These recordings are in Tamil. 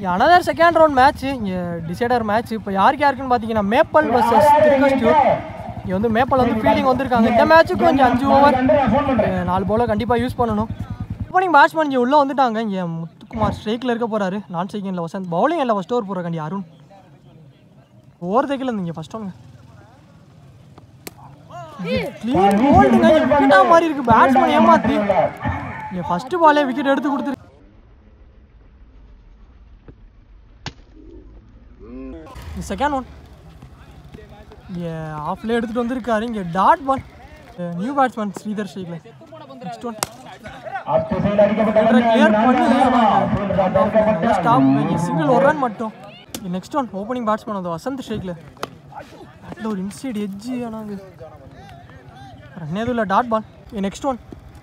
இங்கே அனதர் செகண்ட் ரவுண்ட் மேட்ச் இங்கே டிசைடர் மேட்ச் இப்போ யாருக்கு யாருக்குன்னு பார்த்தீங்கன்னா மேப்பல் வர்சஸ் திருக்கஸ்டியூர் இங்கே வந்து மேப்பல் வந்து ஃபீல்டிங் வந்திருக்காங்க இந்த மேட்ச்சுக்கு கொஞ்சம் அஞ்சு ஓவர் நாலு போல கண்டிப்பாக யூஸ் பண்ணணும் ஓப்பனிங் பேட்ஸ்மேன் இங்கே உள்ளே வந்துட்டாங்க இங்கே முத்துக்குமார் ஸ்ட்ரைக்கில் இருக்க போகிறாரு நான் செகண்டில் வசந்த் பவுலிங் இல்லை ஃபஸ்ட் ஓவர் போகிறாண்டி அருண் ஓவர் தைக்கல இங்கே ஃபஸ்ட் ஒன்று க்ளீன் போல்டுங்க விக்கெட்டாக மாதிரி இருக்கு பேட்ஸ்மேன் ஏமாத்தி இங்கே ஃபஸ்ட்டு பாலே விக்கெட் எடுத்து கொடுத்துரு செகண்ட் ஒன் இங்கே ஆஃப்ல எடுத்துகிட்டு வந்திருக்காரு இங்கே dot ball new batsman Sridhar ஷேக்ல நெக்ஸ்ட் ஒன் கிளியர் பண்ணி ஸ்டாப் சிங்கிள் ஒரு ரன் மட்டும் நெக்ஸ்ட் ஒன் ஓப்பனிங் பேட்ஸ்மேன் அந்த வசந்த் ஷேக்ல அதில் ஒரு இன்சைட் எட்ஜு ஆனால் ரன் எதுவும் இல்லை டாட் பால் நெக்ஸ்ட் ஒன்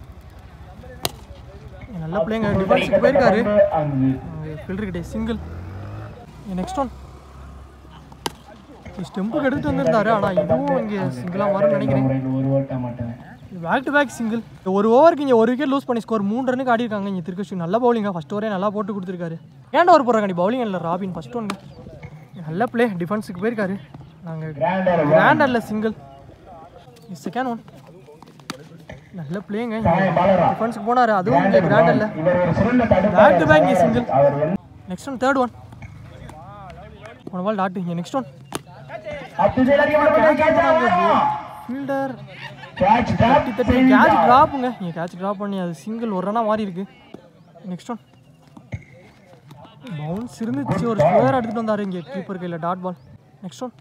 நல்ல பிள்ளைங்க டிஃபென்ஸுக்கு போயிருக்காரு ஃபில்டர்கிட்டே சிங்கிள் நெக்ஸ்ட் ஒன் ஸ்டெம்புக்கு எடுத்துட்டு வந்திருந்தாரு ஆனால் இதுவும் இங்கே சிங்கிளாக வரும்னு நினைக்கிறேன் பேக் டு பேக் சிங்கிள் ஒரு ஓவருக்கு இங்கே ஒரு விக்கெட் லூஸ் பண்ணி ஸ்கோர் மூணு ரன்னுக்கு ஆடி இருக்காங்க இங்கே திருக்கஷ்டி நல்ல பவுலிங்க ஃபஸ்ட் ஓவரே நல்லா போட்டு கொடுத்துருக்காரு ஏன்டா ஒரு போகிறாங்க பவுலிங் இல்லை ராபின் ஃபஸ்ட் ஒன்று நல்ல பிளே டிஃபென்ஸுக்கு போயிருக்காரு நாங்கள் கிராண்டரில் சிங்கிள் செகண்ட் ஒன் நல்ல பிளேங்க டிஃபென்ஸுக்கு போனார் அதுவும் இங்கே கிராண்டரில் பேக் டு பேக் இங்கே single next one third one போன பால் டாட்டு இங்கே நெக்ஸ்ட் ஒன் ஃபீல்டர் தட்டி தட்டி கேட்ச் ட்ராப்புங்க இங்கே கேட்ச் ட்ராப் பண்ணி அது சிங்கிள் ஒரு ரனாக மாறி இருக்கு நெக்ஸ்ட் ஒன் பவுன்ஸ் இருந்துச்சு ஒரு ஸ்கொயர் எடுத்துகிட்டு வந்தார் இங்கே கீப்பர் கையில் dot ball next one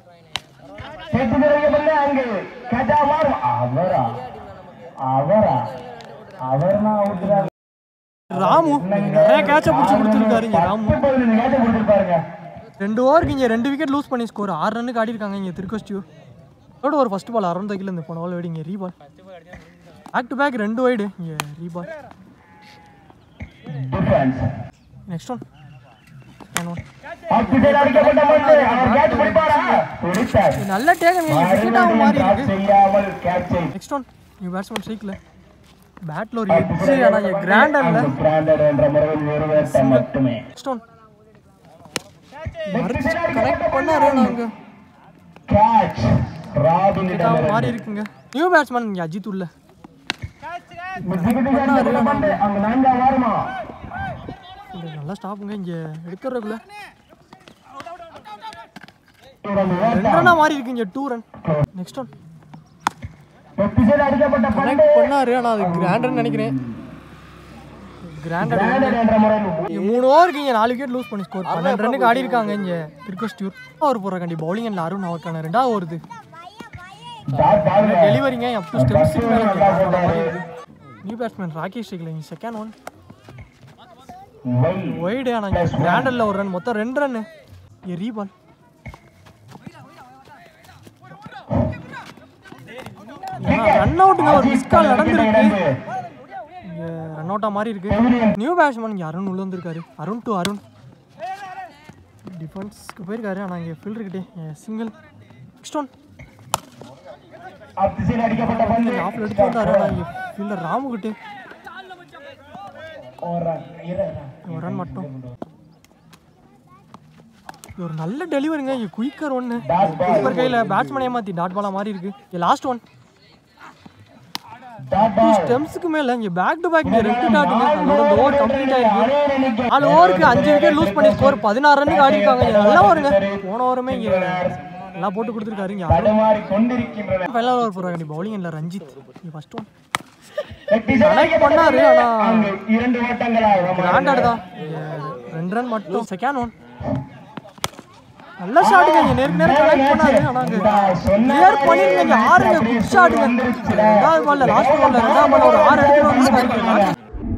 Ramu நிறைய கேட்சை பிடிச்சி கொடுத்துருக்காரு இங்கே ராமு ரெண்டு ஓவருக்கு இங்கே ரெண்டு விக்கெட் லூஸ் பண்ணி ஸ்கோர் ஆறு ரன்னுக்கு ஆடி இருக்காங்க இங்கே திருக்கோஸ்டியூர் அதோட ஒரு ஃபஸ்ட் பால் அறுநூறு தைக்கல இந்த போன பால் வெடி இங்கே ரீபால் பேக் டு பேக் ரெண்டு வைடு இங்கே ரீபால் நெக்ஸ்ட் ஒன் ஒன் நல்ல டேக்கன் விக்கெட்டாக மாறி இருக்கு நெக்ஸ்ட் ஒன் நியூ பேட்ஸ்மேன் ஸ்ட்ரைக்கில் பேட்டில் ஒரு எட்ஜு ஆனால் இங்கே கிராண்டரில் நெக்ஸ்ட் ஒன் மறுச்சு கனெக்ட் பண்ணாரு நாங்கள் விக்கெட்டாக மாறி இருக்குங்க நியூ பேட்ஸ்மேன் இங்கே அஜித் உள்ள இது நல்லா ஸ்டாப்புங்க இங்கே எடுக்கிறதுக்குள்ள ரெண்டு ரன்னா மாறி இருக்கு இங்கே two run next one connect பண்ணாரு ஆனால் அது கிராண்டர்னு நினைக்கிறேன் கிராண்டர் இங்க மூணு ஓவருக்கு இங்கே நாலு விக்கெட் லூஸ் பண்ணி ஸ்கோர் பன்னெண்டு ரன்னுக்கு ஆடி இருக்காங்க இங்கே திருக்கோஸ்டியூர் அவர் போகிற கண்டி பவுலிங் அண்ட் அருண் அவருக்கான ரெண்டாவது வருது டெலிவரிங்க அப் டு ஸ்டெப்ஸுக்கு மேலே நியூ பேட்ஸ்மேன் ராகேஷ் இல்லை இங்கே செகண்ட் ஒன் ஒய்டு ஆனால் கிராண்டரில் ஒரு ரன் மொத்தம் ரெண்டு ரன்னு ரீபால் ரன் அவுட்டுங்க ஒரு மிஸ் கால் நடந்திருக்கு இங்கே ரன் அவுட்டாக மாதிரி இருக்கு நியூ பேட்ஸ்மேன் இங்கே அருண் உள்ள வந்திருக்காரு அருண் டு அருண் டிஃபென்ஸ்க்கு போயிருக்காரு ஆனால் இங்கே ஃபீல்டர்கிட்டே சிங்கிள் நெக்ஸ்ட் ஒன் ஆஃபில் எடுத்து வந்தாரு ஆனால் இங்கே ஃபீல்டர் ராமுகிட்டே ஒரு ரன் மட்டும் இது ஒரு நல்ல டெலிவரிங்க இங்கே குயிக்கர் ஒன்று குயிக்கர் கையில் பேட்ஸ்மேன் ஏமாற்றி டாட் பாலாக மாறி இருக்கு இங்கே லாஸ்ட் ஒன் டூ ஸ்டெம்ஸுக்கு மேலே இங்கே பேக் டு பேக் ரெண்டு டாட்டுங்க அதோட இந்த ஓவர் கம்ப்ளீட் ஆயிருக்கு நாலு ஓவருக்கு அஞ்சு விக்கெட் லூஸ் பண்ணி ஸ்கோர் பதினாறு ரன்னுக்கு ஆடி இருக்காங்க இங்க நல்லா வருங்க போன ஓவரமே இங்கே நல்லா போட்டு கொடுத்துருக்காரு இங்கே ஃபைனல் ஓவர் போகிறாங்க நீ பவுலிங் இல்லை ரஞ்சித் இங்கே ஃபர்ஸ்ட் ஒன் கனெக்ட் பண்ணாரு ஆனால் கிராண்டட் தான் இங்க ரெண்டு ரன் மட்டும் செகண்ட் ஒன் நல்ல ஷாட்டுங்க இங்க நேருக்கு நேரம் கனெக்ட் பண்ணாரு ஆனா அங்க கிளியர் பண்ணிருங்க இங்க ஆறுங்க குட் ஷாட்டுங்க ரெண்டாவது பால்ல லாஸ்ட் பால்ல ரெண்டாவது பால்ல ஒரு ஆறு எடுத்து வந்து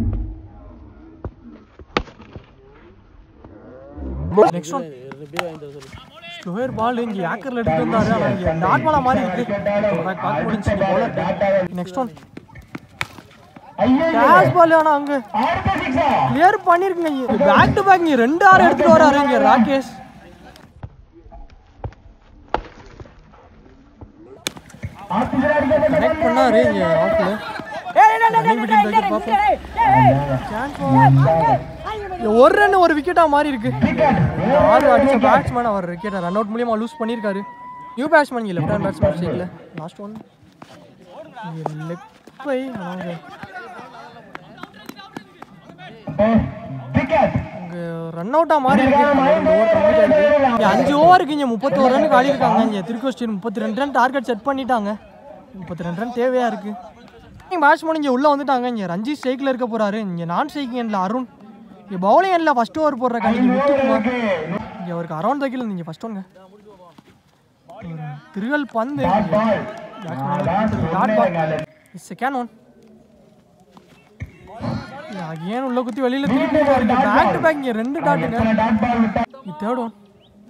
நெக்ஸ்ட் ஒன் ஸ்லோயர் பால் இங்க ஏக்கர்ல எடுத்து வந்தாரு ஆனா இங்க டாட் பாலா மாதிரி இருக்கு பார்க்க முடிஞ்சு போல நெக்ஸ்ட் ஒன் கேஷ் பால் ஆனா அங்க கிளியர் பண்ணிருக்குங்க பேக் டு பேக் இங்க ரெண்டு ஆறு எடுத்துட்டு வராரு இங்க ராகேஷ் கனெக்ட் பண்ணாரு இங்க ஆஃப்ல ரன்னிங் பிட்வீன் பேக்கெட் பாப்போம் சான்ஸ் ஒரு ரன் ஒரு விக்கெட்டா மாறி இருக்கு இந்த ஆறு அடிச்ச பேட்ஸ்மேன் அவர் விக்கெட்டை ரன் அவுட் மூலியமா லூஸ் பண்ணியிருக்காரு நியூ பேட்ஸ்மேன் இங்கே லெஃப்ட் ஹேண்ட் பேட்ஸ்மேன் ஸ்டேக்கில் லாஸ்ட் ஒன் லெக் பை அவங்க விக்கெட் இங்கே ரன் அவுட்டாக மாறி இருக்கு இந்த over complete ஆயிருக்கு. இங்க அஞ்சு ஓவருக்கு இங்கே முப்பத்தோரு ரன் காலி இருக்காங்க இங்கே திருக்கோஸ்டின் முப்பத்தி ரெண்டு ரன் டார்கெட் செட் பண்ணிட்டாங்க முப்பத்தி ரெண்டு ரன் தேவையா இருக்கு இங்கே பேட்ஸ்மேன் இங்கே உள்ளே வந்துட்டாங்க இங்கே ரஞ்சித் ஸ்ட்ரைக்கில் இருக்க போறாரு இங்கே நான் ஸ்ட்ரைக்கிங் எண்ணில் அருண் இங்கே பவுலிங் எண்ணில் ஃபர்ஸ்ட் ஓவர் போடுற கணிக்கு முத்துக்குமார் இங்கே அவருக்கு அரௌண்ட் தைக்கல இங்கே ஃபர்ஸ்ட் ஒன்ங்க திருகல் பந்து dot ball second one again உள்ள குத்தி வெளியில திருப்பி பேக் டு பேக் இங்க ரெண்டு டாட்டுங்க டாட் பால் விட்டா இது தேர்ட் ஒன்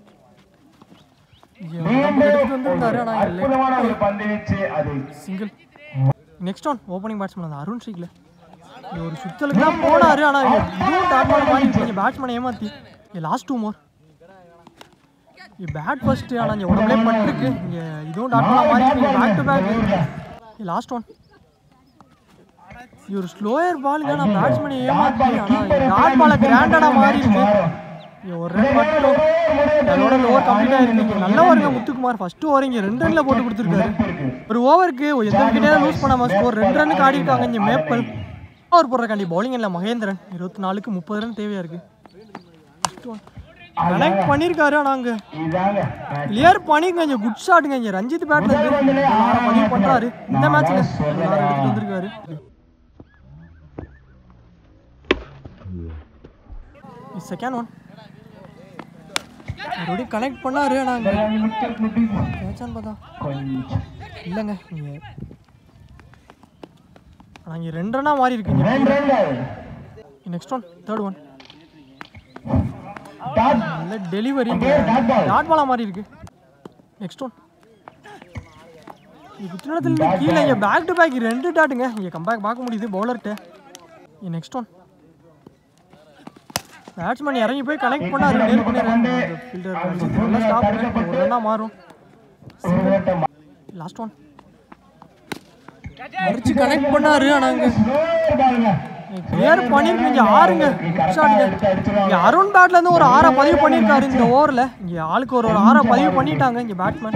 எடுத்துட்டு வந்திருந்தாரு ஆனா அற்புதமான ஒரு பந்து வீச்சு அது single next one opening batsman அந்த அருண் ஸ்ரீக்ல இது ஒரு சுத்தலுக்கு தான் போனாரு ஆனா இங்க இதுவும் டாட் பால் மாதிரி இருக்கு பேட்ஸ்மேனை ஏமாத்தி இது லாஸ்ட் டூ மோர் இது பேட் ஃபர்ஸ்ட் ஆனா இங்க உடம்புலே பட்டிருக்கு இங்க இதுவும் டாட் பால் மாதிரி இருக்கு back to back last one இது ஒரு ஸ்லோயர் பாலுங்க நான் பேட்ஸ்மேனை ஏமாத்தி ஆனா டாட் பால கிராண்டடா மாறி இருக்கு இது ஒரு ரன் மட்டும் அதோட ஓவர் கம்ப்ளீட் ஆயிருக்கு இங்க நல்ல ஓவருங்க முத்துக்குமார் ஃபர்ஸ்ட் ஓவர் இங்க ரெண்டு ரன்ல போட்டு கொடுத்துருக்காரு ஒரு ஓவருக்கு எந்த விக்கெட்டே லூஸ் பண்ணாம ஸ்கோர் ரெண்டு ரன்னுக்கு ஆடி இருக்காங்க இங்க மேப்பல் ஓவர் போடுறக்காண்டி பவுலிங் இல்லை மகேந்திரன் இருபத்தி நாலுக்கு முப்பது ரன் தேவையா இருக்கு கனெக்ட் பண்ணியிருக்காரு ஆனா அங்க இதாங்க கிளியர் பண்ணிருங்க இங்க குட் ஷாட்டுங்க இங்க ரஞ்சித் பேட்ல இருந்து ஆறு பதிவு பண்றாரு இந்த மேட்ச்ல எடுத்துட்டு வந்திருக்காரு செகண்ட் ஒன் மறுபடியும் கனெக்ட் பண்ணாரு ஆனா அங்க விக்கெட் மிட்டிங் கேட்சான்னு பார்த்தா கொஞ்சம் இல்லைங்க இங்க ஆனா இங்க ரெண்டு ரன்னா மாறி இருக்குங்க ரெண்டு ரன்கள் next one third one dot நல்ல டெலிவரி டாட் பால் டாட் பாலா மாதிரி இருக்கு நெக்ஸ்ட் ஒன் குத்தினத்துல இருந்து கீழே இங்க பேக் டு பேக் ரெண்டு டாட்டுங்க இங்க கம்பேக் பார்க்க முடியுது பவுலர்கிட்ட நெக்ஸ்ட் ஒன் பேட்ஸ்மேன் இறங்கி போய் கனெக்ட் பண்ணாரு நேர் பண்ணாரு ஃபீல்டர் நல்லா ஸ்டாப் ஒரு ரன்னா மாறும் ஒரு ஓட்டம் லாஸ்ட் ஒன் அடிச்சு கனெக்ட் பண்ணாரு ஆனா அங்க ஸ்லோயர் பாலுங்க கிளியர் பண்ணிருக்கீங்க ஆறுங்க ஷாட்டுங்க இங்க அருண் பேட்ல இருந்து ஒரு ஆறா பதிவு பண்ணிருக்காரு இந்த ஓவர்ல இங்க ஆளுக்கு ஒரு ஒரு ஆறா பதிவு பண்ணிட்டாங்க இங்க பேட்ஸ்மேன்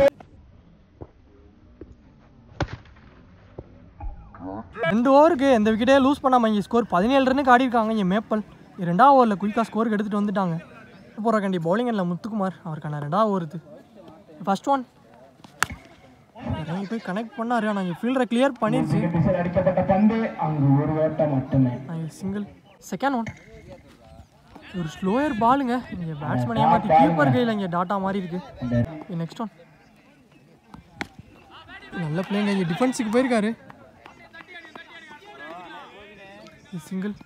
ரெண்டு ஓவருக்கு எந்த விக்கெட்டே லூஸ் பண்ணாம இங்க ஸ்கோர் பதினேழு ரன்னுக்கு ஆடி இருக்காங்க இங்க மேப்பல் இங்க ரெண்டாவது ஓவரில் குயிக்காக ஸ்கோருக்கு எடுத்துட்டு வந்துட்டாங்க போகிற கண்டி பவுலிங் இல்லை முத்துக்குமார் அவருக்கான ரெண்டாவது ஓவருது ஃபர்ஸ்ட் ஒன் இறங்கி போய் கனெக்ட் பண்ணாரு ஆனால் இங்கே ஃபீல்டரை கிளியர் பண்ணிருச்சு திசையில் அடிக்கப்பட்ட பந்து அங்கு ஒரு ஓட்டம் மட்டுமே சிங்கிள் செகண்ட் ஒன் ஒரு ஸ்லோயர் பாலுங்க இங்கே பேட்ஸ்மேன் ஏமாற்றி கீப்பர் கையில் இங்கே டாட்டா மாதிரி இருக்கு நெக்ஸ்ட் ஒன் நல்ல பிளேங்க இங்கே டிஃபென்ஸுக்கு போயிருக்காரு சிங்கிள்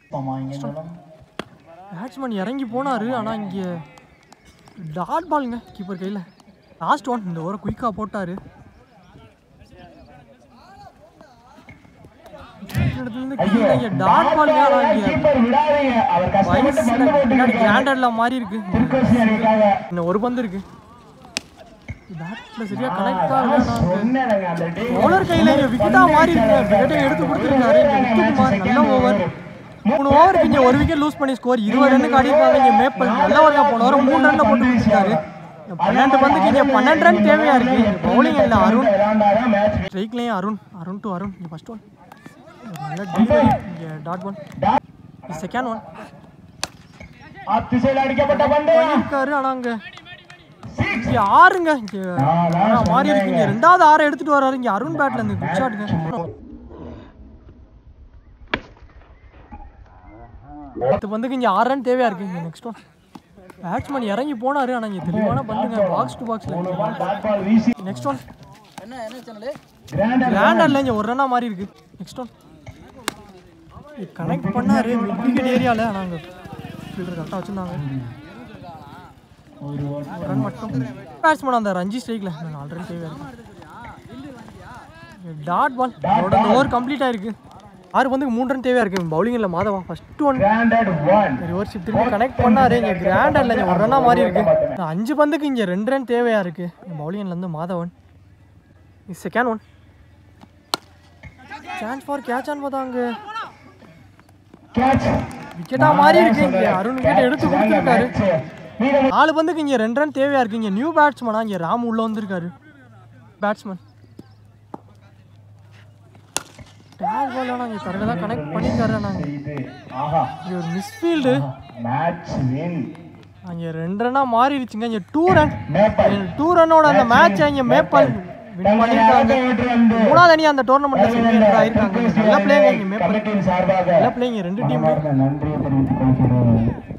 பேட்ஸ்மேன் இறங்கி போனாரு ஆனால் இங்கே டாட் பாலுங்க கீப்பர் கையில் லாஸ்ட் ஒன் இந்த ஓவரை குயிக்காக போட்டாரு இடத்துலேருந்து கீழே இங்கே டாட் பாலுங்க ஆனால் இங்கே கீப்பர் விடாதீங்க அவர் கஷ்டப்பட்டு பந்து போட்டு பின்னாடி கிராண்டட்ல மாறி இருக்கு திருக்கோசி அணிக்காக இன்னும் ஒரு பந்து இருக்கு பேட்ல சரியா கனெக்ட் ஆகல சொன்னேங்க அந்த டே பவுலர் கையில இங்க விக்கெட்டா மாறி இருக்கு விக்கெட்டை எடுத்து கொடுத்துருக்காரு இங்க முத்துக்குமார் நல்ல ஓவர் மூணு ஓவருக்கு இங்க ஒரு விக்கெட் லூஸ் பண்ணி ஸ்கோர் இருபது ரன்னுக்கு ஆடி இருக்காங்க இங்க மேப்பல் நல்ல ஓவருங்க போன ஓவர் மூணு ரன்ல போட்டு கொடுத்துருக்காரு இந்த பன்னெண்டு பந்துக்கு இங்க பன்னெண்டு ரன் தேவையா இருக்கு இங்க பவுலிங் இல்ல அருண் விளாண்டாதான் மேட்ச் ஸ்ட்ரைக்லயும் அருண் அருண் டு அருண் இங்க ஃபர்ஸ்ட் ஒன் நல்ல டெலிவரி இங்க டாட் ஒன் செகண்ட் ஒன் திசையில் அடிக்கப்பட்ட பந்து இருக்காரு ஆனா அங்க இங்க ஆறுங்க இங்க ஆனா மாறி இருக்கு இங்க ரெண்டாவது ஆறை எடுத்துட்டு வராரு இங்க அருண் பேட்ல இருந்து குட் ஷாட்டுங்க பத்து பந்துக்கு இங்க ஆறு ரன் தேவையா இருக்கு இங்க நெக்ஸ்ட் ஒன் பேட்ஸ்மேன் இறங்கி போனாரு ஆனா இங்க தெளிவான பந்துங்க பாக்ஸ் டு பாக்ஸ்ல டாட் பால் வீசி நெக்ஸ்ட் ஒன் கிராண்டர் லேண்டர்ல இங்க ஒரு ரன்னா மாறி இருக்கு நெக்ஸ்ட் ஒன் கனெக்ட் பண்ணாரு மிட் விக்கெட் ஏரியால ஆனா அங்க ஃபீல்டர் கரெக்டாக வச்சிருந்தாங்க ஒரு ஓட்டம் ஒரு ரன் மட்டும் பேட்ஸ்மேன் அந்த ரஞ்சி ஸ்ட்ரைக்ல ஆல்ரெடி தேவையா இருக்கு டாட் பால் அவரோட ஓவர் கம்ப்ளீட் ஆயிருக்கு ஆறு பந்துக்கு மூணு ரன் தேவையா இருக்கு பவுலிங் இல்லை மாதவா first one granted one reverse திரும்பி கனெக்ட் பண்ணாரு இங்க கிராண்ட் இல்லை இங்க ஒரு ரன்னா மாறி இருக்கு இந்த அஞ்சு பந்துக்கு இங்க ரெண்டு ரன் தேவையா இருக்கு பவுலிங்ல இருந்து Madhavan second one chance for catch on பார்த்தா அங்க கேட்ச் விக்கெட்டா மாறி இருக்கு இங்க அருண் விக்கெட் எடுத்து கொடுத்துருக்காரு மீதம் நாலு பந்துக்கு இங்க ரெண்டு ரன் தேவையா இருக்கு இங்க நியூ பேட்ஸ்மனா இங்க ராம் உள்ள வந்திருக்காரு பேட்ஸ்மேன் டேக் பால் ஆனால் இங்கே கரெக்டாக தான் கனெக்ட் பண்ணியிருக்காரு நாங்க இது ஆஹா இங்கே ஒரு மிஸ்ஃபீல்டு மேட்ச் வின் அங்கே ரெண்டு ரன்னாக மாறிடுச்சுங்க இங்கே டூ ரன் மேப்பல் டூ ரன்னோட அந்த மேட்ச் இங்கே மேப்பல் வின் பண்ணியிருக்காங்க மூணாவது அணி அந்த டோர்னமெண்ட்டில் செமிஃபைனல் ஆயிருக்காங்க நல்ல பிளேங்க இங்கே மேப்பல் கமிட்டியின் சார்பாக நல்ல பிளேங்க ரெண்டு டீம் மனமார்ந்த நன்றியை தெரிவித்துக் கொள்கிறோம்